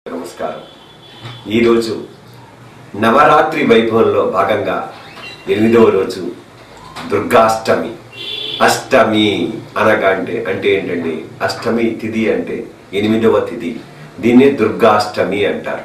నమస్కారం ఈరోజు నవరాత్రి వైభవంలో భాగంగా ఎనిమిదవ రోజు దుర్గాష్టమి అష్టమి అనగా అంటే అంటే ఏంటండి అష్టమి తిథి అంటే ఎనిమిదవ తిథి దీన్నే దుర్గాష్టమి అంటారు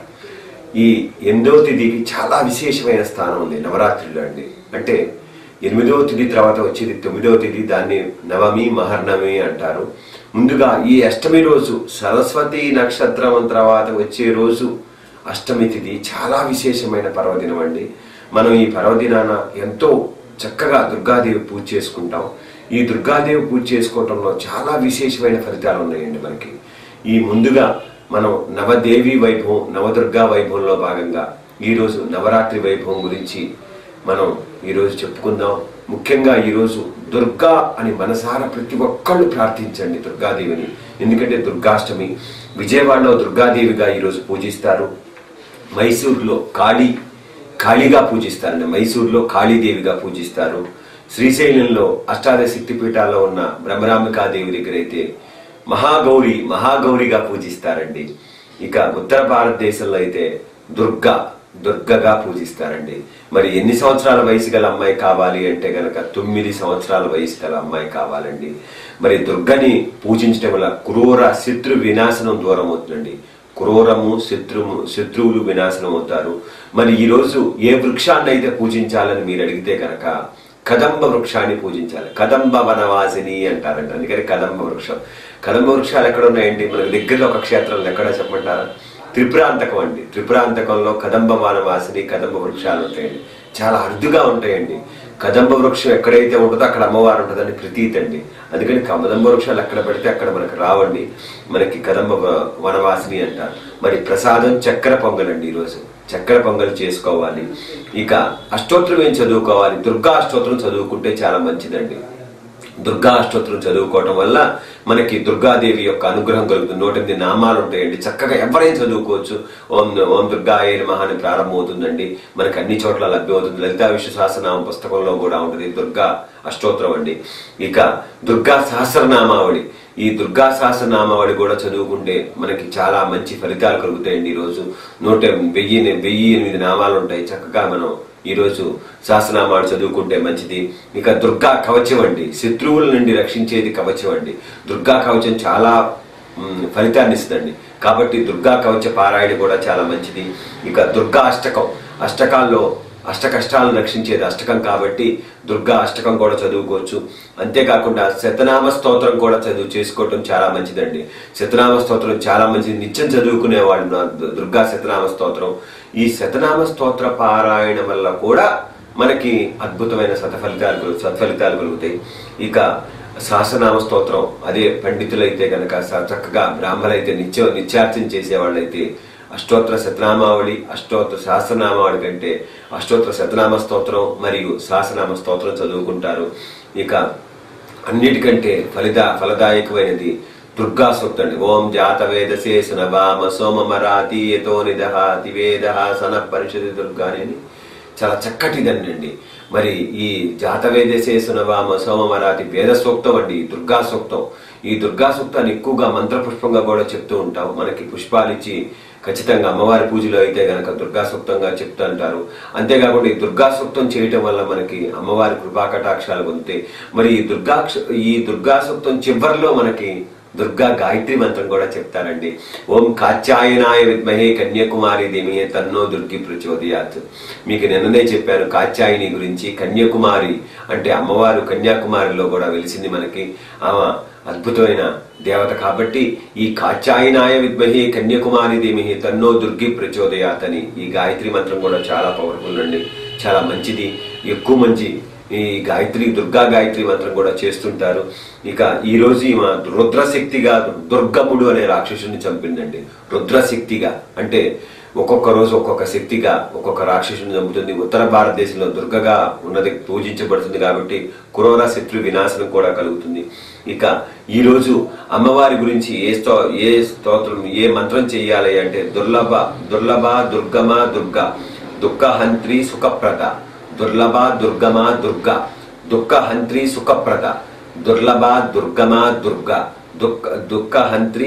ఈ ఎనిమిదవ తిథికి చాలా విశేషమైన స్థానం ఉంది నవరాత్రిలో అండి అంటే ఎనిమిదవ తిథి తర్వాత వచ్చేది తొమ్మిదవ తిథి దాన్ని నవమి మహర్నమి అంటారు ముందుగా ఈ అష్టమి రోజు సరస్వతి నక్షత్రం తర్వాత వచ్చే రోజు అష్టమి తిథి చాలా విశేషమైన పర్వదినం అండి మనం ఈ పర్వదినాన ఎంతో చక్కగా దుర్గాదేవి పూజ చేసుకుంటాం ఈ దుర్గాదేవి పూజ చేసుకోవటంలో చాలా విశేషమైన ఫలితాలు ఉన్నాయండి మనకి ఈ ముందుగా మనం నవదేవి వైభవం నవదుర్గా వైభవంలో భాగంగా ఈరోజు నవరాత్రి వైభవం గురించి మనం ఈరోజు చెప్పుకుందాం ముఖ్యంగా ఈరోజు దుర్గా అని మనసారా ప్రతి ఒక్కళ్ళు ప్రార్థించండి దుర్గాదేవిని ఎందుకంటే దుర్గాష్టమి విజయవాడలో దుర్గాదేవిగా ఈరోజు పూజిస్తారు మైసూర్లో కాళీ కాళీగా పూజిస్తారండి మైసూర్లో కాళీదేవిగా పూజిస్తారు శ్రీశైలంలో అష్టాదశ శక్తిపీఠాల్లో ఉన్న బ్రహ్మరాంబికాదేవి దగ్గర అయితే మహాగౌరి మహాగౌరిగా పూజిస్తారండి ఇక ఉత్తర భారతదేశంలో అయితే దుర్గా దుర్గగా పూజిస్తారండి మరి ఎన్ని సంవత్సరాల వయసు గల అమ్మాయి కావాలి అంటే గనక తొమ్మిది సంవత్సరాల వయసు గల అమ్మాయి కావాలండి మరి దుర్గని పూజించడం వల్ల క్రూర శత్రు వినాశనం దూరం అవుతుందండి క్రూరము శత్రువు శత్రువులు వినాశనం అవుతారు మరి ఈరోజు ఏ వృక్షాన్ని అయితే పూజించాలని మీరు అడిగితే కనుక కదంబ వృక్షాన్ని పూజించాలి కదంబ వనవాసిని అంటారంట అందుకని కదంబ వృక్షం కదంబ వృక్షాలు ఎక్కడ ఉన్నాయండి మనకు దగ్గరలో ఒక క్షేత్రంలో ఎక్కడ చెప్పమంటారా త్రిపురాంతకం అండి త్రిపురాంతకంలో కదంబ వనవాసిని కదంబ వృక్షాలు ఉంటాయండి చాలా అరుదుగా ఉంటాయండి కదంబ వృక్షం ఎక్కడైతే ఉంటుందో అక్కడ అమ్మవారు ఉంటుందని ప్రతీతి అండి అందుకని కదంబ వృక్షాలు ఎక్కడ పెడితే అక్కడ మనకు రావండి మనకి కదంబ వ- వనవాసిని అంటారు మరి ప్రసాదం చక్కెర పొంగలండి ఈరోజు చక్కెర పొంగల్ చేసుకోవాలి ఇక అష్టోత్తరం ఏం చదువుకోవాలి దుర్గా అష్టోత్తరం చదువుకుంటే చాలా మంచిదండి దుర్గా అష్టోత్తరం చదువుకోవటం వల్ల మనకి దుర్గాదేవి యొక్క అనుగ్రహం కలుగుతుంది నూట ఎనిమిది నామాలు ఉంటాయండి చక్కగా ఎవరైనా చదువుకోవచ్చు ఓం ఓం దుర్గాయ నమః అని ప్రారంభమవుతుందండి మనకి అన్ని చోట్ల లభ్యమవుతుంది లలితా విశ్వ సహస్రనామం పుస్తకంలో కూడా ఉంటుంది దుర్గా అష్టోత్తరం అండి ఇక దుర్గా సహస్రనామావళి ఈ దుర్గా సహస్రనామావళి కూడా చదువుకుంటే మనకి చాలా మంచి ఫలితాలు కలుగుతాయండి ఈరోజు నూట వెయ్యి వెయ్యి ఎనిమిది నామాలు ఉంటాయి చక్కగా మనం ఈరోజు సహస్రనామాలు చదువుకుంటే మంచిది ఇక దుర్గా కవచం అండి శత్రువుల నుండి రక్షించేది కవచం అండి దుర్గా కవచం చాలా మ్, ఫలితాన్ని ఇస్తుందండి కాబట్టి దుర్గా కవచ పారాయణ కూడా చాలా మంచిది ఇక దుర్గా అష్టకం అష్టకాల్లో అష్ట కష్టాలను రక్షించేది అష్టకం కాబట్టి దుర్గా అష్టకం కూడా చదువుకోవచ్చు అంతేకాకుండా శతనామ స్తోత్రం కూడా చదువు చేసుకోవటం చాలా మంచిదండి శతనామ స్తోత్రం చాలా మంచిది నిత్యం చదువుకునేవాళ్ళు ఉన్నారు. దు- దుర్గా శతనామ స్తోత్రం ఈ శతనామ స్తోత్ర పారాయణ వల్ల కూడా మనకి అద్భుతమైన సతఫలితాలు కలుగు- సత్ఫలితాలు కలుగుతాయి ఇక సహస్రనామ స్తోత్రం అదే పండితులైతే కనుక స- చక్కగా బ్రాహ్మణులైతే నిత్యం నిత్యార్చన చేసేవాళ్ళైతే అష్టోత్తర శతనామావళి అష్టోత్తర సహస్రనామావళి కంటే అష్టోత్తర శతనామ స్తోత్రం మరియు సహస్రనామ స్తోత్రం చదువుకుంటారు ఇక అన్నిటికంటే ఫలిత ఫలదాయకమైనది దుర్గా సూక్తం అండి ఓం జాత వేదసే సునభామ సోమమరాతి యతో నిదహాతి వేద సన పరిషది దుర్గాని అని చాలా చక్కటిదండి అండి మరి ఈ జాతవేదసే సునవామ సోమమరాతి వేద సూక్తం అండి ఈ దుర్గా సూక్తం ఈ దుర్గా సూక్తాన్ని ఎక్కువగా మంత్రపుష్పంగా కూడా చెప్తూ ఉంటాం మనకి పుష్పాలు ఇచ్చి ఖచ్చితంగా అమ్మవారి పూజలో అయితే గనక దుర్గా సూక్తంగా చెప్తూ అంటారు అంతేకాకుండా ఈ దుర్గా సూక్తం చేయటం వల్ల మనకి అమ్మవారి కృపాకటాక్షాలు పొందుతాయి మరి ఈ దుర్గా ఈ దుర్గా సూక్తం చివరిలో మనకి దుర్గా గాయత్రి మంత్రం కూడా చెప్తారండి ఓం కాత్యాయనాయ విద్మహే కన్యాకుమారి దిమియే తన్నో దుర్గి ప్రచోదయాత్ మీకు నిన్ననే చెప్పాను కాత్యాయని గురించి కన్యాకుమారి అంటే అమ్మవారు కన్యాకుమారిలో కూడా వెలిసింది మనకి ఆమె అద్భుతమైన దేవత కాబట్టి ఈ కాత్యాయనాయ విద్మహే కన్యాకుమారి దిమిహి తన్నో దుర్గి ప్రచోదయాత్ అని ఈ గాయత్రి మంత్రం కూడా చాలా పవర్ఫుల్ అండి చాలా మంచిది ఎక్కువ మంచి ఈ గాయత్రి దుర్గా గాయత్రి మంత్రం కూడా చేస్తుంటారు ఇక ఈ రోజు ఈమె రుద్రశక్తిగా దుర్గముడు అనే రాక్షసుని చంపిందండి రుద్రశక్తిగా అంటే ఒక్కొక్క రోజు ఒక్కొక్క శక్తిగా ఒక్కొక్క రాక్షసుని చంపుతుంది ఉత్తర భారతదేశంలో దుర్గగా ఉన్నది పూజించబడుతుంది కాబట్టి కురోర శత్రు వినాశనం కూడా కలుగుతుంది ఇక ఈ రోజు అమ్మవారి గురించి ఏ స్తో ఏ స్తోత్రం ఏ మంత్రం చెయ్యాలి అంటే దుర్లభ దుర్లభ దుర్గమ దుర్గా దుఃఖహంత్రి సుఖప్రద దుర్లభ దుర్గమ దుర్గా దుఃఖహంత్రి సుఖప్రద దుర్లభ దుర్గమ దుర్గా దుఃఖ దుఃఖహంత్రి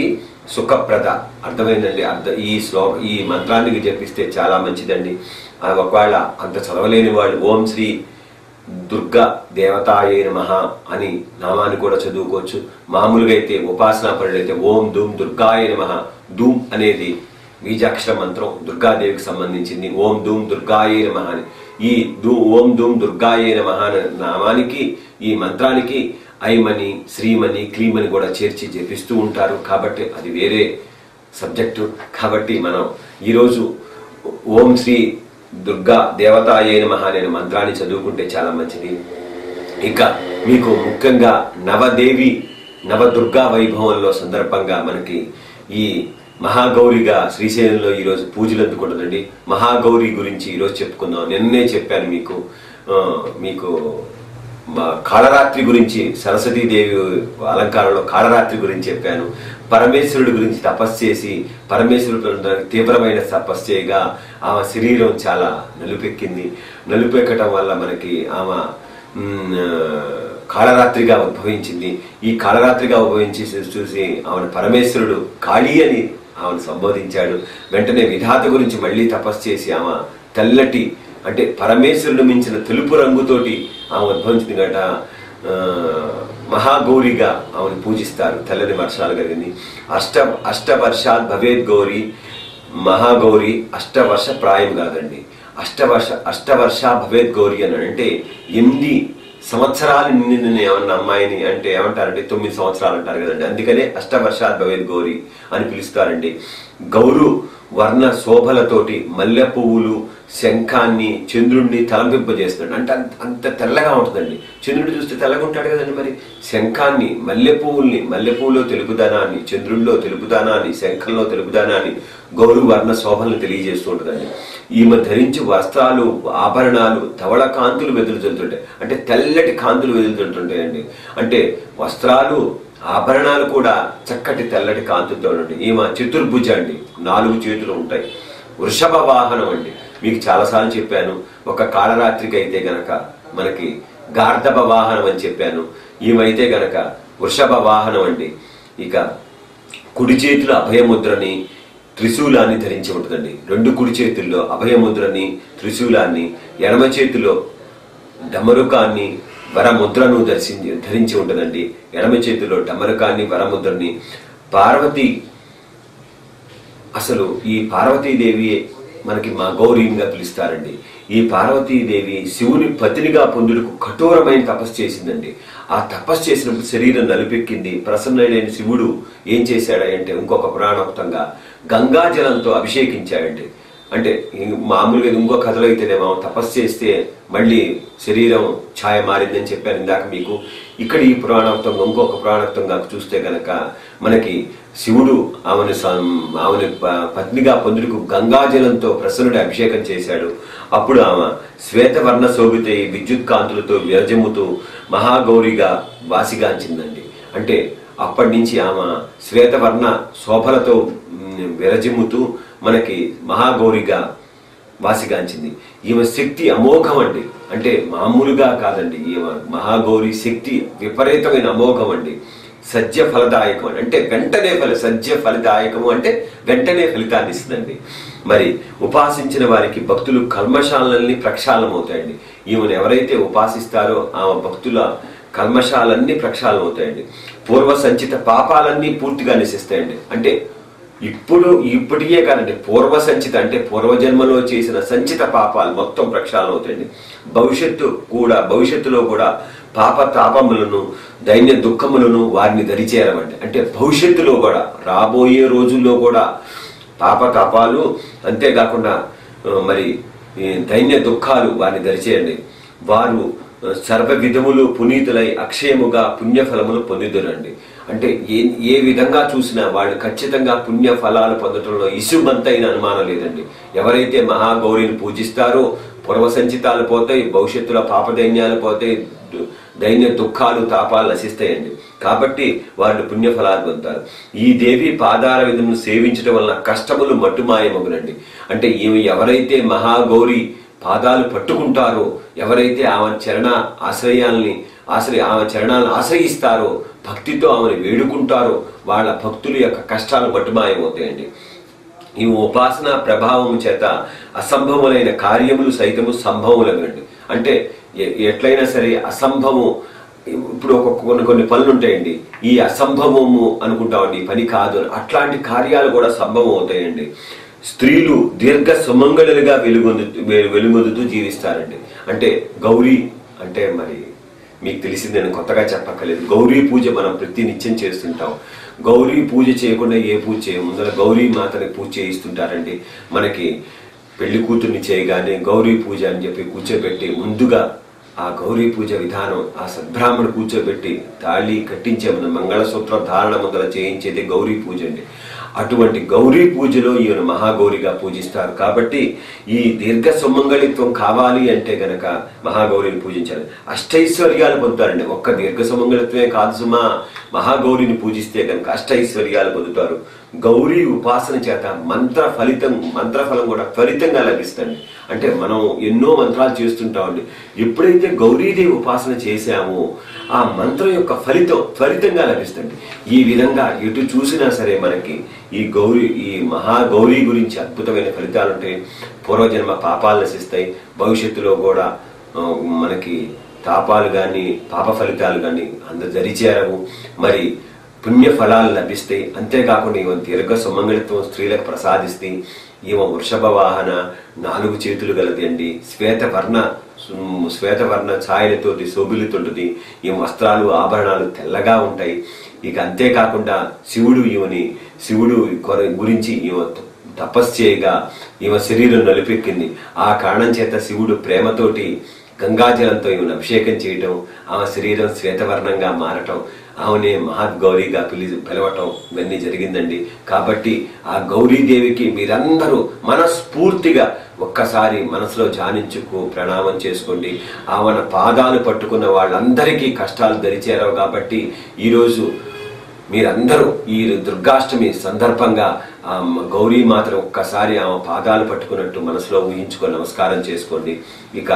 సుఖప్రద అర్థమైందండి అర్థ ఈ శ్లోక ఈ మంత్రానికి జపిస్తే చాలా మంచిదండి ఆ ఒకవేళ అంత చదవలేని వాళ్ళు ఓం శ్రీ దుర్గా దేవతాయే నమః అని నామాన్ని కూడా చదువుకోవచ్చు మామూలుగా అయితే ఉపాసనా పరులైతే ఓం ధూమ్ దుర్గాయ నమః ధూమ్ అనేది బీజాక్షర మంత్రం దుర్గాదేవికి సంబంధించింది ఓం ధూమ్ దుర్గాయే నమః అని ఈ ధూ ఓం ధూమ్ దుర్గాయే నమః అనే నామానికి ఈ మంత్రానికి ఐమని శ్రీమని క్లీమని కూడా చేర్చి జపిస్తూ ఉంటారు కాబట్టి అది వేరే సబ్జెక్టు కాబట్టి మనం ఈరోజు ఓం శ్రీ దుర్గా దేవతాయే నమః అనే మంత్రాన్ని చదువుకుంటే చాలా మంచిది ఇక మీకు ముఖ్యంగా నవదేవి నవదుర్గా వైభవంలో సందర్భంగా మనకి ఈ మహాగౌరిగా శ్రీశైలంలో ఈరోజు పూజలు అందుకుంటుందండి మహాగౌరి గురించి ఈరోజు చెప్పుకుందాం నిన్నే చెప్పాను మీకు ఆ, మీకు మా కాళరాత్రి గురించి సరస్వతీదేవి అలంకారంలో కాళరాత్రి గురించి చెప్పాను పరమేశ్వరుడి గురించి తపస్సు చేసి పరమేశ్వరుడు తీవ్రమైన తపస్సు చేయగా ఆమె శరీరం చాలా నలుపెక్కింది నలుపెక్కటం వల్ల మనకి ఆమె మ్, కాళరాత్రిగా ఉద్భవించింది ఈ కాళరాత్రిగా ఉద్భవించి చూ- చూసి ఆమెను పరమేశ్వరుడు కాళీ అని ఆమెను సంబోధించాడు వెంటనే విధాత గురించి మళ్ళీ తపస్సు చేసి ఆమె తెల్లటి అంటే పరమేశ్వరుడు మించిన తెలుపు రంగుతోటి ఆమె ఉద్భవించింది గట ఆ, మహాగౌరిగా ఆమెను పూజిస్తారు తెల్లని వర్షాలు కలిగింది అష్ట అష్ట వర్షాలు భవేద్ గౌరి మహాగౌరి అష్టవర్ష ప్రాయం కాదండి అష్టవర్ష అష్టవర్ష భవేద్ గౌరి అని అంటే ఎనిమిది సంవత్సరాలు నిండిన ఏమన్నా అమ్మాయిని అంటే ఏమంటారంటే తొమ్మిది సంవత్సరాలు అంటారు కదండి అందుకనే అష్టవర్షాలు భవేద్ గౌరి అని పిలుస్తారండి గౌరు వర్ణ శోభలతోటి మల్లె పువ్వులు శంఖాన్ని చంద్రుణ్ణి తలంపింపజేస్తున్నాడు అంటే అంత అంత తెల్లగా ఉంటుందండి చంద్రుడు చూస్తే తెల్లగా ఉంటాడు కదండి మరి శంఖాన్ని మల్లె పువ్వుల్ని మల్లె పువ్వులో తెలుపుదానాన్ని చంద్రుల్లో తెలుపుదానాన్ని శంఖంలో తెలుపుదానాన్ని గౌరు వర్ణ శోభలను తెలియజేస్తూ ఉంటుందండి ఈమె ధరించి వస్త్రాలు ఆభరణాలు ధవళ కాంతులు వెదులుతుంటాయి అంటే తెల్లటి కాంతులు వెదులుతుంటాయండి అంటే వస్త్రాలు ఆభరణాలు కూడా చక్కటి తెల్లటి కాంతులతో ఉంటాయి ఈమె చతుర్భుజ అండి నాలుగు చేతులు ఉంటాయి వృషభ వాహనం అండి మీకు చాలాసార్లు చెప్పాను ఒక కాళరాత్రికి అయితే గనక మనకి గార్ధబ వాహనం అని చెప్పాను ఈమైతే గనక వృషభ వాహనం అండి ఇక కుడి చేతిలో అభయముద్రని త్రిశూలాన్ని ధరించి ఉంటుందండి రెండు కుడి చేతుల్లో అభయముద్రని త్రిశూలాన్ని ఎడమ చేతిలో డమరుకాన్ని వరముద్రను దర్శించి ధరించి ఉంటుందండి ఎడమ చేతిలో డమరుకాన్ని వరముద్రని పార్వతి అసలు ఈ పార్వతీదేవి మనకి మా గౌరీంగా పిలుస్తారండి ఈ పార్వతీదేవి శివుని పతినిగా పొందుటకు కఠోరమైన తపస్సు చేసిందండి ఆ తపస్సు చేసినప్పుడు శరీరం నలిపెక్కింది ప్రసన్నుడైన శివుడు ఏం చేశాడంటే ఇంకొక పురాణోక్తంగా గంగాజలంతో అభిషేకించాడండి అంటే ఈ మామూలుగా ఇంకో కథలో అయితేనేమో తపస్సు చేస్తే మళ్ళీ శరీరం ఛాయ మారిందని చెప్పాను ఇందాక మీకు ఇక్కడ ఈ పురాణోక్తంగా ఇంకొక పురాణోక్తంగా చూస్తే గనక మనకి శివుడు ఆమెను సం- ఆమెను ప- పత్నిగా పొందుటకు గంగాజలంతో ప్రసన్నుడి అభిషేకం చేశాడు అప్పుడు ఆమె శ్వేతవర్ణ శోభిత ఈ విద్యుత్ కాంతులతో విరజమ్ముతూ మహాగౌరిగా వాసిగాంచిందండి అంటే అప్పటి నుంచి ఆమె శ్వేతవర్ణ శోభలతో మ్, విరజిమ్ముతూ మనకి మహాగౌరిగా వాసిగాంచింది ఈమె శక్తి అమోఘం అండి అంటే మామూలుగా కాదండి ఈమె మహాగౌరి శక్తి విపరీతమైన అమోఘం అండి సజ్జ ఫలదాయకం అని అంటే వెంటనే ఫల సజ్జ ఫలదాయకము అంటే వెంటనే ఫలితాన్ని ఇస్తుందండి మరి ఉపాసించిన వారికి భక్తులు కల్మశాలన్నీ ప్రక్షాళనం అవుతాయండి ఈమెను ఎవరైతే ఉపాసిస్తారో ఆమె భక్తుల కల్మశాలన్నీ ప్రక్షాళనం అవుతాయండి పూర్వ సంచిత పాపాలన్నీ పూర్తిగా నశిస్తాయండి అంటే ఇప్పుడు ఇప్పటికే కాదండి పూర్వ సంచిత అంటే పూర్వజన్మలో చేసిన సంచిత పాపాలు మొత్తం ప్రక్షాళన అవుతాయండి భవిష్యత్తు కూడా భవిష్యత్తులో కూడా పాప తాపములను దైన్య దుఃఖములను వారిని దరిచేరమండి అంటే భవిష్యత్తులో కూడా రాబోయే రోజుల్లో కూడా పాప తాపాలు అంతేకాకుండా ఆ, మరి ఈ దైన్య దుఃఖాలు వారిని దరిచేయండి వారు ఆ, సర్వ విధములు పునీతులై అక్షయముగా పుణ్యఫలములు పొందుదురండి అంటే ఏ ఏ విధంగా చూసినా వాళ్ళు ఖచ్చితంగా పుణ్య ఫలాలు పొందడంలో ఇసుమంతైన అనుమానం లేదండి ఎవరైతే మహాగౌరిని పూజిస్తారో పూర్వ సంచితాలు పోతాయి భవిష్యత్తులో పాపదైన్యాలు పోతాయి దు- దైన్య దుఃఖాలు తాపాలు నశిస్తాయండి కాబట్టి వాళ్ళు పుణ్యఫలాలు పొందుతారు ఈ దేవి పాదార విధమును సేవించడం వలన కష్టములు మట్టుమాయమగునండి అంటే ఈమె ఎవరైతే మహాగౌరి పాదాలు పట్టుకుంటారో ఎవరైతే ఆమె చరణ ఆశ్రయాల్ని ఆశ్రయ ఆమె చరణాలను ఆశ్రయిస్తారో భక్తితో ఆమెను వేడుకుంటారో వాళ్ళ భక్తుల యొక్క కష్టాలు మట్టుమాయమవుతాయండి ఈ ఉపాసన ప్రభావం చేత అసంభవములైన కార్యములు సైతము సంభవములనండి అంటే ఎ- ఎట్లయినా సరే అసంభవం ఇప్పుడు ఒక కొన్ని కొన్ని పనులు ఉంటాయండి ఈ అసంభవము అనుకుంటామండి ఈ పని కాదు అని. అట్లాంటి కార్యాలు కూడా సంభవం అవుతాయండి స్త్రీలు దీర్ఘ సుమంగళులుగా వెలుగొందు వె- వెలుగొందుతూ జీవిస్తారండి అంటే గౌరీ అంటే మరి మీకు తెలిసింది నేను కొత్తగా చెప్పక్కర్లేదు గౌరీ పూజ మనం ప్రతి నిత్యం చేస్తుంటాం గౌరీ పూజ చేయకుండా ఏ పూజ చేయం ముందర గౌరీ మాతని పూజ చేయిస్తుంటారండి మనకి పెళ్లి కూతుర్ని చేయగానే గౌరీ పూజ అని చెప్పి కూర్చోబెట్టి ముందుగా ఆ గౌరీ పూజ విధానం ఆ సద్బ్రాహ్మణుడు కూర్చోబెట్టి తాళి కట్టించే మన మంగళసూత్ర ధారణ మొదలు చేయించేది గౌరీ పూజ అండి అటువంటి గౌరీ పూజలో ఈయన మహాగౌరిగా పూజిస్తారు కాబట్టి ఈ దీర్ఘ సుమంగళిత్వం కావాలి అంటే గనక మహాగౌరిని పూజించాలి అష్టైశ్వర్యాలు పొందుతారండి ఒక్క దీర్ఘ సుమంగళిత్వమే కాదు సుమా మహాగౌరిని పూజిస్తే గనక అష్టైశ్వర్యాలు పొందుతారు గౌరీ ఉపాసన చేత మంత్ర ఫలితం మంత్ర ఫలం కూడా త్వరితంగా లభిస్తుంది అంటే మనం ఎన్నో మంత్రాలు చేస్తుంటామండి ఎప్పుడైతే గౌరీదేవి ఉపాసన చేశామో ఆ మంత్రం యొక్క ఫలితం త్వరితంగా లభిస్తుంది ఈ విధంగా ఎటు చూసినా సరే మనకి ఈ గౌరీ ఈ మహాగౌరీ గురించి అద్భుతమైన ఫలితాలు ఉంటాయి పూర్వజన్మ పాపాలు నశిస్తాయి భవిష్యత్తులో కూడా ఆ, మనకి తాపాలు కానీ పాప ఫలితాలు కానీ అందరు దరిచేరవు మరి పుణ్య ఫలాలు లభిస్తాయి అంతేకాకుండా ఈమె దీర్ఘ సుమంగళిత్వం స్త్రీలకు ప్రసాదిస్తాయి ఈమె వృషభ వాహన నాలుగు చేతులు గలది అండి శ్వేతవర్ణ సు- శ్వేతవర్ణ ఛాయలతోటి శోభిలుతుంటుంది ఈ వస్త్రాలు ఆభరణాలు తెల్లగా ఉంటాయి ఇక అంతేకాకుండా శివుడు ఈమెని శివుడు కొర- గురించి ఈమె తపస్సు చేయగా ఈమె శరీరం నలుపెక్కింది ఆ కారణం చేత శివుడు ప్రేమతోటి గంగాజలంతో ఈమెను అభిషేకం చేయటం ఆమె శరీరం శ్వేతవర్ణంగా మారటం ఆమెనే మహాగౌరిగా పిలి పిలవటం ఇవన్నీ జరిగిందండి కాబట్టి ఆ గౌరీదేవికి మీరందరూ మనస్ఫూర్తిగా ఒక్కసారి మనసులో ధ్యానించుకు ప్రణామం చేసుకోండి ఆమెన పాదాలు పట్టుకున్న వాళ్ళందరికీ కష్టాలు దరిచేరావు కాబట్టి ఈరోజు మీరందరూ ఈ దుర్గాష్టమి సందర్భంగా ఆ గౌరీ మాతను ఒక్కసారి ఆమె పాదాలు పట్టుకున్నట్టు మనసులో ఊహించుకొని నమస్కారం చేసుకోండి ఇక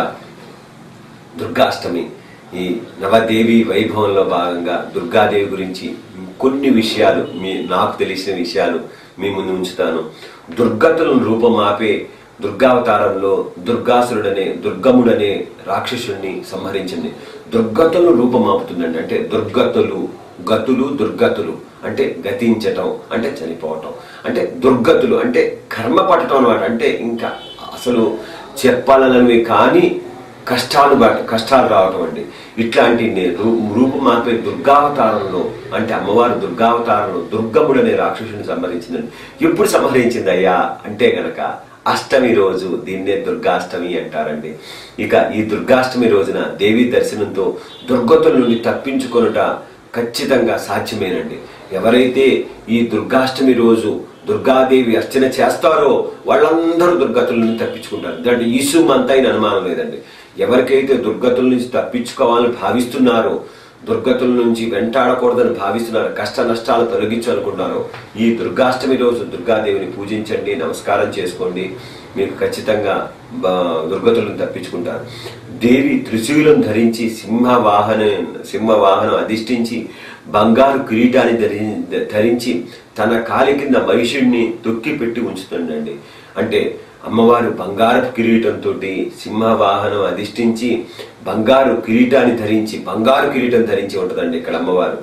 దుర్గాష్టమి ఈ నవదేవి వైభవంలో భాగంగా దుర్గాదేవి గురించి కొన్ని విషయాలు మీ నాకు తెలిసిన విషయాలు మీ ముందు ఉంచుతాను దుర్గతులను రూపమాపే దుర్గావతారంలో దుర్గాసురుడనే దుర్గముడనే రాక్షసుడిని సంహరించింది దుర్గతులను రూపమాపుతుందండి అంటే దుర్గతులు గతులు దుర్గతులు అంటే గతించటం అంటే చనిపోవటం అంటే దుర్గతులు అంటే కర్మ పట్టడం అనమాట అంటే ఇంకా అసలు చెప్పాలనవి కానీ కష్టాలు బట్ కష్టాలు రావటం అండి ఇట్లాంటి నే- రూ- రూపుమాపే దుర్గావతారంలో అంటే అమ్మవారు దుర్గావతారంలో దుర్గముడనే రాక్షసుని సంహరించిందండి ఎప్పుడు సంహరించింది అయ్యా అంటే గనక అష్టమి రోజు దీన్నే దుర్గాష్టమి అంటారండి ఇక ఈ దుర్గాష్టమి రోజున దేవి దర్శనంతో దుర్గతుల నుండి తప్పించుకొనుట ఖచ్చితంగా సాధ్యమేనండి ఎవరైతే ఈ దుర్గాష్టమి రోజు దుర్గాదేవి అర్చన చేస్తారో వాళ్ళందరూ దుర్గతుల నుంచి తప్పించుకుంటారు దాంట్లో ఈసు మంతైన అనుమానం లేదండి ఎవరికైతే దుర్గతుల నుంచి తప్పించుకోవాలని భావిస్తున్నారో దుర్గతుల నుంచి వెంటాడకూడదని భావిస్తున్నారు కష్ట నష్టాలు తొలగించాలనుకుంటున్నారో ఈ దుర్గాష్టమి రోజు దుర్గాదేవిని పూజించండి నమస్కారం చేసుకోండి మీకు ఖచ్చితంగా బ- దుర్గతులను తప్పించుకుంటారు దేవి త్రిశూలం ధరించి సింహ వాహన సింహ వాహనం అధిష్ఠించి బంగారు కిరీటాన్ని ధరి ధరించి తన కాలి కింద మహిషుడిని తొక్కి పెట్టి ఉంచుతుండండి అంటే అమ్మవారు బంగారపు కిరీటంతో సింహ వాహనం అధిష్ఠించి బంగారు కిరీటాన్ని ధరించి బంగారు కిరీటం ధరించి ఉంటుందండి ఇక్కడ అమ్మవారు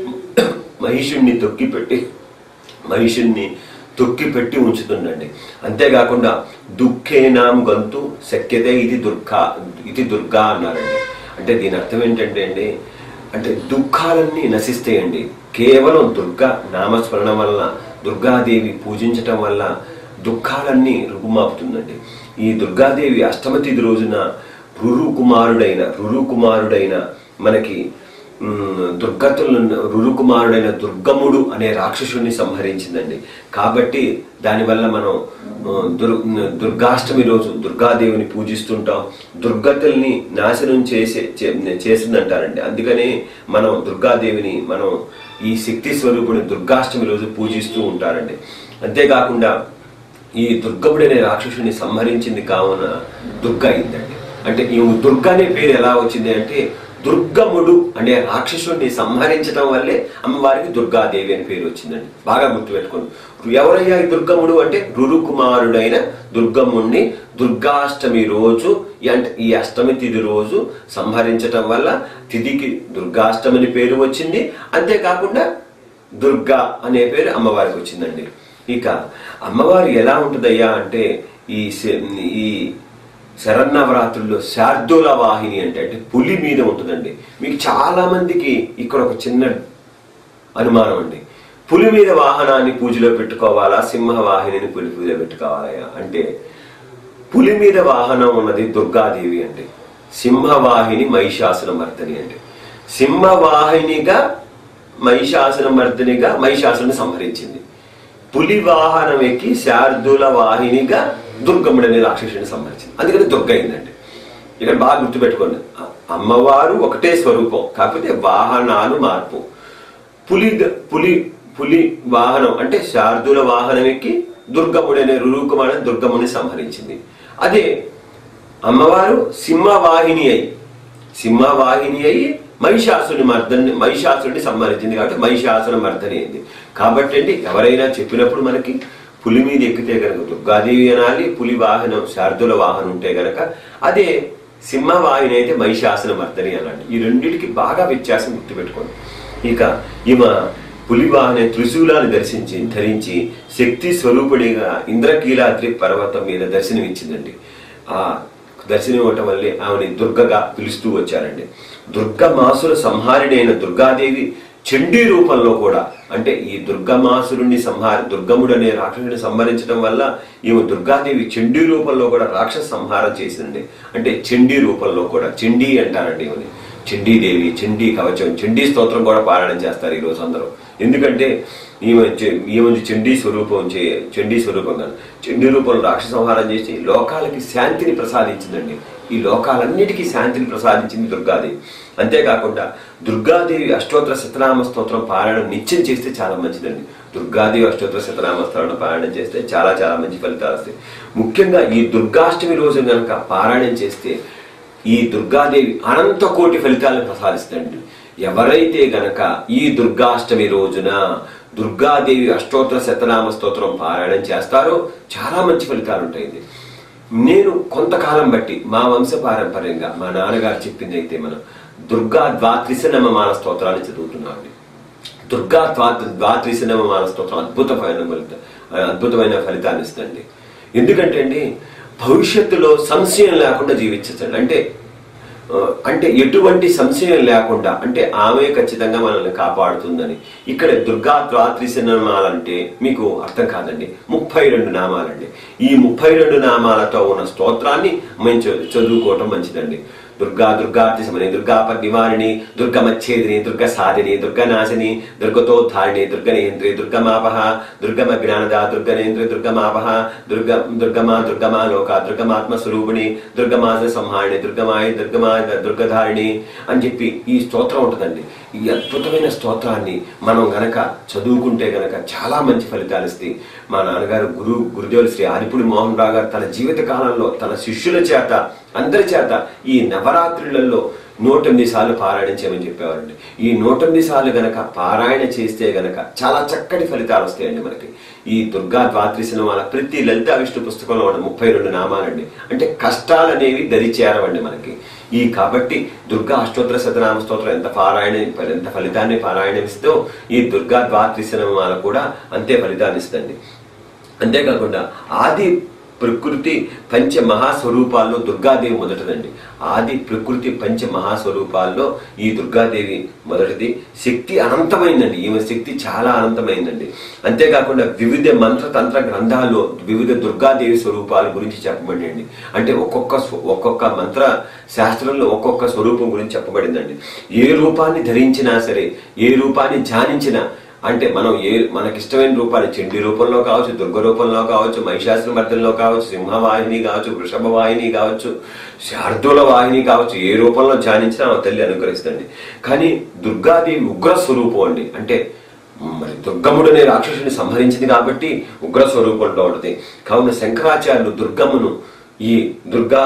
మహిషుణ్ణి తొక్కి పెట్టి మహిషుణ్ణి తొక్కి పెట్టి ఉంచుతుండండి అంతేకాకుండా దుఃఖేనాం గంతు శక్యతే ఇది దుర్గా ఇది దుర్గా అన్నారండి అంటే దీని అర్థం ఏంటంటే అండి అంటే దుఃఖాలన్నీ నశిస్తాయండి కేవలం దుర్గా నామస్మరణ వల్ల దుర్గాదేవి పూజించటం వల్ల దుఃఖాలన్నీ రుగుమాపుతుందండి ఈ దుర్గాదేవి అష్టమ తిథి రోజున రురు కుమారుడైన రురు కుమారుడైన మనకి మ్, దుర్గతులను రురుకుమారుడైన దుర్గముడు అనే రాక్షసుడిని సంహరించిందండి కాబట్టి దానివల్ల మనం ఆ, దుర్ దుర్గాష్టమి రోజు దుర్గాదేవిని పూజిస్తుంటాం దుర్గతుల్ని నాశనం చేసే చే- చేసిందంటారండి అందుకనే మనం దుర్గాదేవిని మనం ఈ శక్తి స్వరూపుని దుర్గాష్టమి రోజు పూజిస్తూ ఉంటారండి అంతేకాకుండా ఈ దుర్గముడనే రాక్షసుని సంహరించింది కావున దుర్గ అయిందండి అంటే ఈ దుర్గ అనే పేరు ఎలా వచ్చింది అంటే దుర్గముడు అనే రాక్షసుడిని సంహరించడం వల్లే అమ్మవారికి దుర్గాదేవి అని పేరు వచ్చిందండి బాగా గుర్తుపెట్టుకోండి ఎవరయ్యా ఈ దుర్గముడు అంటే రురుకుమారుడైన దుర్గముణ్ణి దుర్గాష్టమి రోజు ఈ అంటే ఈ అష్టమి తిథి రోజు సంహరించటం వల్ల తిథికి దుర్గాష్టమి పేరు వచ్చింది అంతేకాకుండా దుర్గా అనే పేరు అమ్మవారికి వచ్చిందండి ఇక అమ్మవారు ఎలా ఉంటుందయ్యా అంటే ఈ శ- ఈ శరన్నవరాత్రుల్లో శార్దూల వాహిని అంటే అంటే పులి మీద ఉంటుందండి మీకు చాలా మందికి ఇక్కడ ఒక చిన్న అనుమానం అండి పులి మీద వాహనాన్ని పూజలో పెట్టుకోవాలా సింహ వాహినిని పులి పూజలో పెట్టుకోవాలయా అంటే పులి మీద వాహనం ఉన్నది దుర్గాదేవి అండి సింహవాహిని మహిషాసుల మర్దని అండి సింహవాహినిగా మహిషాసుల మర్దనిగా మహిషాసుని సంహరించింది పులి వాహనం ఎక్కి శార్దూల వాహినిగా దుర్గముడనే రాక్షసుని సంహరించింది అందుకని దుర్గ అయిందండి ఇక్కడ బాగా గుర్తుపెట్టుకోండి అ- అమ్మవారు ఒకటే స్వరూపం కాకపోతే వాహనాలు మార్పు పులి పులి పులి వాహనం అంటే శార్దుల వాహనం ఎక్కి దుర్గముడనే రురుకుమాడని దుర్గముని సంహరించింది అదే అమ్మవారు సింహవాహిని అయి సింహవాహిని అయి మహిషాసుని మర్దని మహిషాసుని సంహరించింది కాబట్టి మహిషాసుల మర్దని అయింది కాబట్టి అండి ఎవరైనా చెప్పినప్పుడు మనకి పులి మీద ఎక్కితే గనక దుర్గాదేవి అనాలి పులి వాహనం శార్దుల వాహనం ఉంటే గనక అదే సింహవాహిని అయితే మహిషాసుల మర్దని అనాలి ఈ రెండింటికి బాగా వ్యత్యాసం గుర్తుపెట్టుకోండి ఇక ఈమె పులివాహనే త్రిశూలాన్ని దర్శించి ధరించి శక్తి స్వరూపుడిగా ఇంద్రకీలాద్రి పర్వతం మీద దర్శనమిచ్చిందండి ఆ దర్శనం ఇవ్వటం వల్లే ఆమెని దుర్గగా పిలుస్తూ వచ్చారండి దుర్గమాసుల సంహారిణైన దుర్గాదేవి చండీ రూపంలో కూడా అంటే ఈ దుర్గమాసురుణ్ణి సంహార దుర్గముడు అనే రాక్షసుని సంహరించడం వల్ల ఈమె దుర్గాదేవి చండీ రూపంలో కూడా రాక్షస సంహారం చేసిందండి అంటే చండీ రూపంలో కూడా చండీ అంటారండి ఈమెని చండీదేవి చండీ కవచం చండీ స్తోత్రం కూడా పారాయణం చేస్తారు ఈ రోజు అందరూ ఎందుకంటే ఈమె చ- ఈమె చండీ స్వరూపం చే చండీ స్వరూపం కాదు చండీ రూపంలో రాక్షస సంహారం చేసి లోకాలకి శాంతిని ప్రసాదించిందండి ఈ లోకాలన్నిటికీ శాంతిని ప్రసాదించింది దుర్గాదేవి అంతేకాకుండా దుర్గాదేవి అష్టోత్తర శతనామ స్తోత్రం పారాయణం నిత్యం చేస్తే చాలా మంచిదండి దుర్గాదేవి అష్టోత్తర శతనామ స్తోత్రం పారాయణం చేస్తే చాలా చాలా మంచి ఫలితాలు వస్తాయి ముఖ్యంగా ఈ దుర్గాష్టమి రోజు కనుక పారాయణం చేస్తే ఈ దుర్గాదేవి అనంత కోటి ఫలితాలను ప్రసాదిస్తుంది ఎవరైతే గనక ఈ దుర్గాష్టమి రోజున దుర్గాదేవి అష్టోత్తర శతనామ స్తోత్రం పారాయణం చేస్తారో చాలా మంచి ఫలితాలు ఉంటాయి నేను కొంతకాలం బట్టి మా వంశ పారంపర్యంగా మా నాన్నగారు చెప్పింది అయితే మనం దుర్గా ద్వాత్రిశనమమాన స్తోత్రాన్ని చదువుతున్నామండి దుర్గా ద్వా- ద్వాత్రిశనమమాన స్తోత్రం అద్భుతమైన ఫలిత అద్భుతమైన ఫలితాన్ని ఇస్తుంది ఎందుకంటే అండి భవిష్యత్తులో సంశయం లేకుండా జీవించండి అంటే ఆ, అంటే ఎటువంటి సంశయం లేకుండా అంటే ఆమె ఖచ్చితంగా మనల్ని కాపాడుతుందని ఇక్కడ దుర్గా ద్వాత్రిశనమాలంటే మీకు అర్థం కాదండి ముప్పై రెండు నామాలండి ఈ ముప్పై రెండు నామాలతో ఉన్న స్తోత్రాన్ని మేము చ- చదువుకోవటం మంచిదండి దుర్గా దుర్గార్తి సమని దుర్గా నివారిణి దుర్గమచ్ఛేదిని దుర్గ సాధిని దుర్గనాశిని దుర్గతోద్ధారిణి దుర్గనేంద్రి దుర్గమాపహ దుర్గమ జ్ఞానద దుర్గనేంద్రి దుర్గమాపహ దుర్గ దుర్గమా దుర్గమా లోక దుర్గమాత్మ స్వరూపిణి దుర్గమాస సంహారిణి దుర్గమాయ దుర్గమా దుర్గధారిణి అని చెప్పి ఈ స్తోత్రం ఉంటుందండి ఈ అద్భుతమైన స్తోత్రాన్ని మనం గనక చదువుకుంటే గనక చాలా మంచి ఫలితాలు ఇస్తాయి మా నాన్నగారు గురు గురుదేవులు శ్రీ ఆదిపుడి మోహన్ రావు గారు తన జీవిత కాలంలో తన శిష్యుల చేత అందరి చేత ఈ నవరాత్రులలో నూటెనిమిది సార్లు పారాయణ చేయమని చెప్పేవారండి ఈ నూటెనిమిది సార్లు గనక పారాయణ చేస్తే గనక చాలా చక్కటి ఫలితాలు వస్తాయండి మనకి ఈ దుర్గా ద్వాత్రి సినిమాల ప్రతి లలిత విష్ణు పుస్తకంలో ఉన్న ముప్పై రెండు నామాలండి అంటే కష్టాలు అనేవి దరి చేరవండి మనకి ఈ కాబట్టి దుర్గా అష్టోత్తర శతనామ స్తోత్రం ఎంత పారాయణ ఎంత ఫలితాన్ని పారాయణం ఇస్తో ఈ దుర్గా ద్వాత్రి సినిమాల కూడా అంతే ఫలితాన్ని ఇస్తుంది అంతేకాకుండా ఆది ప్రకృతి పంచ మహాస్వరూపాల్లో దుర్గాదేవి మొదటిదండి ఆది ప్రకృతి పంచ మహాస్వరూపాల్లో ఈ దుర్గాదేవి మొదటిది శక్తి అనంతమైందండి ఈమె శక్తి చాలా అనంతమైందండి అంతేకాకుండా వివిధ మంత్ర తంత్ర గ్రంథాల్లో వివిధ దుర్గాదేవి స్వరూపాల గురించి చెప్పబడింది అంటే ఒక్కొక్క స్వ- ఒక్కొక్క మంత్ర శాస్త్రంలో ఒక్కొక్క స్వరూపం గురించి చెప్పబడిందండి ఏ రూపాన్ని ధరించినా సరే ఏ రూపాన్ని ధ్యానించినా అంటే మనం ఏ మనకి ఇష్టమైన రూపాన్ని చెండి రూపంలో కావచ్చు దుర్గ రూపంలో కావచ్చు మహిషాసుల మర్దంలో కావచ్చు సింహవాహిని కావచ్చు వృషభ వాహిని కావచ్చు శార్దూల వాహిని కావచ్చు ఏ రూపంలో ధ్యానించినా ఆ తల్లి అనుగ్రహిస్తుంది కానీ దుర్గాదేవి ఉగ్ర స్వరూపం అండి అంటే మరి దుర్గముడు అనే రాక్షసుని సంహరించింది కాబట్టి ఉగ్ర స్వరూపంలో ఉంటుంది కావున శంకరాచార్యులు దుర్గమును ఈ దుర్గా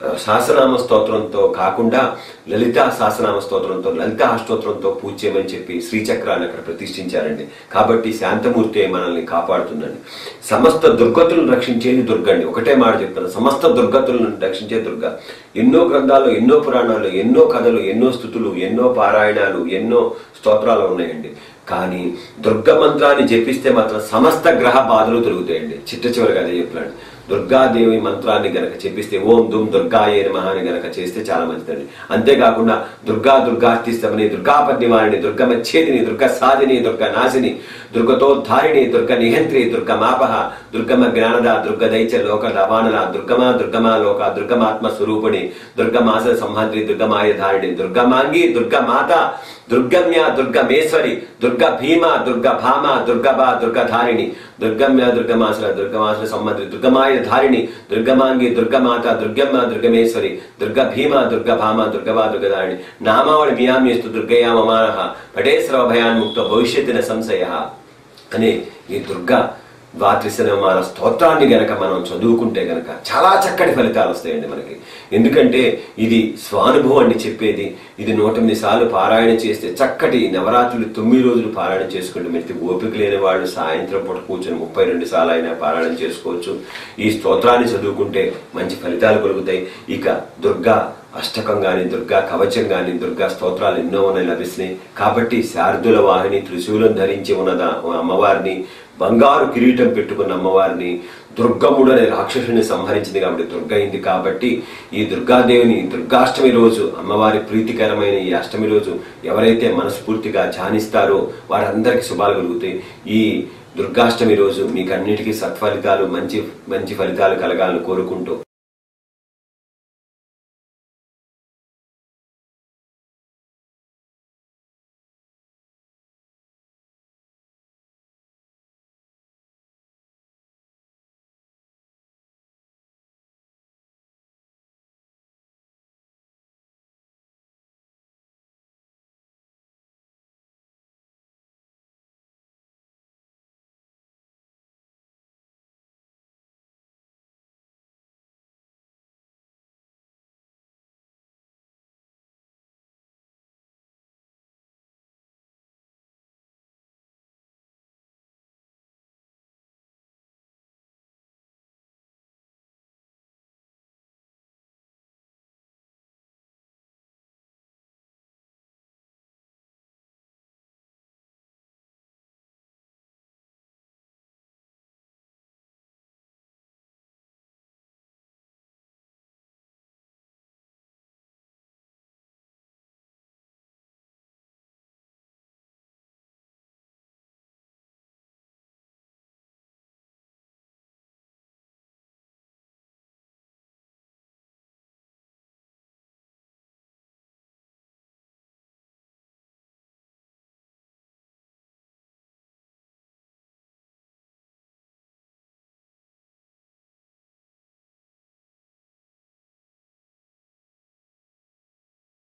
ఆ, సహస్రనామ స్తోత్రంతో కాకుండా లలితా సహస్రనామ స్తోత్రంతో లలితా స్తోత్రంతో పూజ చేయమని చెప్పి శ్రీచక్రాన్ని అక్కడ ప్రతిష్ఠించారండి కాబట్టి శాంతమూర్తి మనల్ని కాపాడుతుందండి సమస్త దుర్గతులను రక్షించేది దుర్గండి ఒకటే మాట చెప్తాను సమస్త దుర్గతులను రక్షించే దుర్గ ఎన్నో గ్రంథాలు ఎన్నో పురాణాలు ఎన్నో కథలు ఎన్నో స్థుతులు ఎన్నో పారాయణాలు ఎన్నో స్తోత్రాలు ఉన్నాయండి కానీ దుర్గ మంత్రాన్ని జపిస్తే మాత్రం సమస్త గ్రహ బాధలు తొలుగుతాయండి చిట్ట చివరిగా అదే చెప్పాడు దుర్గాదేవి మంత్రాన్ని గనక చెప్పిస్తే ఓం దుమ్ దుర్గాయే నమః అని గనక చేస్తే చాలా మంచిదండి అంతేకాకుండా దుర్గా దుర్గార్తిస్తమని దుర్గాపద్యమాని దుర్గమచ్ఛేదిని దుర్గ సాధిని దుర్గ నాశిని దుర్గతోద్ధారిణి దుర్గ నిహంత్రి దుర్గ మాపహ దుర్గమ జ్ఞానద దుర్గ దైచ లోక రవాణల దుర్గమ దుర్గమ లోక దుర్గమాత్మ స్వరూపిణి దుర్గమాస సంహంత్రి దుర్గమాయ ధారిణి దుర్గమాంగి దుర్గమాత దుర్గమ్య దుర్గమేశ్వరి దుర్గ భీమ దుర్గ భామ దుర్గబా దుర్గధారిణి దుర్గమ్య దుర్గమాసుల దుర్గమాసుల సంబంధి దుర్గమాయ ధారిణి దుర్గమాంగి దుర్గమాత దుర్గమ్మ దుర్గమేశ్వరి దుర్గ భీమ దుర్గ భామ దుర్గబా దుర్గధారిణి నామావళి మియామ్యస్తు దుర్గయా మమానః పటేశ్వర భయాన్ముక్త భవిష్యత్తున సంశయ అనే ఈ దుర్గా ద్వాత్రిశనమాన స్తోత్రాన్ని గనక మనం చదువుకుంటే గనక చాలా చక్కటి ఫలితాలు వస్తాయండి మనకి ఎందుకంటే ఇది స్వానుభవాన్ని చెప్పేది ఇది నూట ఎనిమిది సార్లు పారాయణ చేస్తే చక్కటి నవరాత్రులు తొమ్మిది రోజులు పారాయణ చేసుకుంటే మెత్తి ఓపిక లేని వాళ్ళు సాయంత్రం పూట కూర్చొని ముప్పై రెండు సార్లు అయినా పారాయణ చేసుకోవచ్చు ఈ స్తోత్రాన్ని చదువుకుంటే మంచి ఫలితాలు కలుగుతాయి ఇక దుర్గా అష్టకం గాని దుర్గా కవచం గాని దుర్గా స్తోత్రాలు ఎన్నో ఉన్నాయి లభిస్తున్నాయి కాబట్టి శారదుల వాహిని త్రిశూలం ధరించి ఉన్నద అమ్మవారిని బంగారు కిరీటం పెట్టుకున్న అమ్మవారిని దుర్గముడు అనే రాక్షసుని సంహరించింది కాబట్టి దుర్గ అయింది కాబట్టి ఈ దుర్గాదేవిని దుర్గాష్టమి రోజు అమ్మవారి ప్రీతికరమైన ఈ అష్టమి రోజు ఎవరైతే మనస్ఫూర్తిగా ధ్యానిస్తారో వారందరికీ శుభాలు కలుగుతాయి ఈ దుర్గాష్టమి రోజు మీకు అన్నిటికీ సత్ఫలితాలు మంచి మంచి ఫలితాలు కలగాలని కోరుకుంటూ